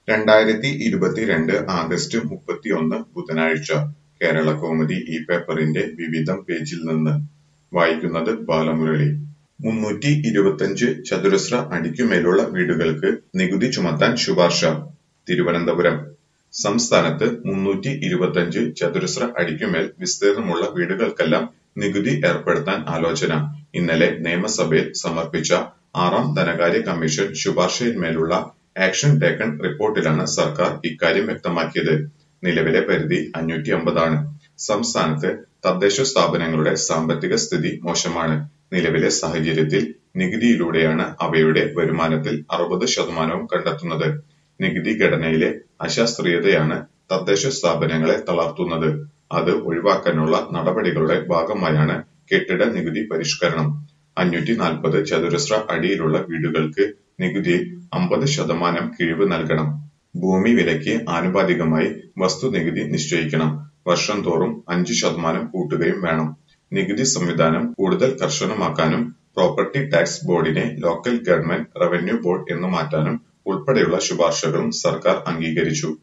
രണ്ടായിരത്തി ഇരുപത്തിരണ്ട് ആഗസ്റ്റ് മുപ്പത്തിയൊന്ന് ബുധനാഴ്ച കേരളകൗമുദി ഈ പേപ്പറിന്റെ വിവിധം പേജിൽ നിന്ന് വായിക്കുന്നത് ബാലമുരളി മുന്നൂറ്റി ഇരുപത്തഞ്ച് ചതുരശ്ര അടിക്കുമേലുള്ള വീടുകൾക്ക് നികുതി ചുമത്താൻ ശുപാർശ തിരുവനന്തപുരം സംസ്ഥാനത്ത് മുന്നൂറ്റി ഇരുപത്തഞ്ച് ചതുരശ്ര അടിക്കുമേൽ വിസ്തീർണമുള്ള വീടുകൾക്കെല്ലാം നികുതി ഏർപ്പെടുത്താൻ ആലോചന ഇന്നലെ നിയമസഭയിൽ സമർപ്പിച്ച ആറാം ധനകാര്യ കമ്മീഷൻ ശുപാർശയിന്മേലുള്ള ആക്ഷൻ ടേക്കൺ റിപ്പോർട്ടിലാണ് സർക്കാർ ഇക്കാര്യം വ്യക്തമാക്കിയത് നിലവിലെ പരിധി അഞ്ഞൂറ്റി അമ്പതാണ് സംസ്ഥാനത്ത് തദ്ദേശ സ്ഥാപനങ്ങളുടെ സാമ്പത്തിക സ്ഥിതി മോശമാണ് നിലവിലെ സാഹചര്യത്തിൽ നികുതിയിലൂടെയാണ് അവയുടെ വരുമാനത്തിൽ അറുപത് ശതമാനവും കണ്ടെത്തുന്നത് നികുതി ഘടനയിലെ അശാസ്ത്രീയതയാണ് തദ്ദേശ സ്ഥാപനങ്ങളെ തളർത്തുന്നത് അത് ഒഴിവാക്കാനുള്ള നടപടികളുടെ ഭാഗമായാണ് കെട്ടിട നികുതി പരിഷ്കരണം അഞ്ഞൂറ്റി നാൽപ്പത് ചതുരശ്ര അടിയിലുള്ള വീടുകൾക്ക് നികുതിയിൽ അമ്പത് ശതമാനം കിഴിവ് നൽകണം ഭൂമി വിലയ്ക്ക് ആനുപാതികമായി വസ്തുനികുതി നിശ്ചയിക്കണം വർഷം തോറും അഞ്ച് ശതമാനം കൂട്ടുകയും വേണം നികുതി സംവിധാനം കൂടുതൽ കർശനമാക്കാനും പ്രോപ്പർട്ടി ടാക്സ് ബോർഡിനെ ലോക്കൽ ഗവൺമെന്റ് റവന്യൂ ബോർഡ് എന്ന് മാറ്റാനും ഉൾപ്പെടെയുള്ള ശുപാർശകളും സർക്കാർ അംഗീകരിച്ചു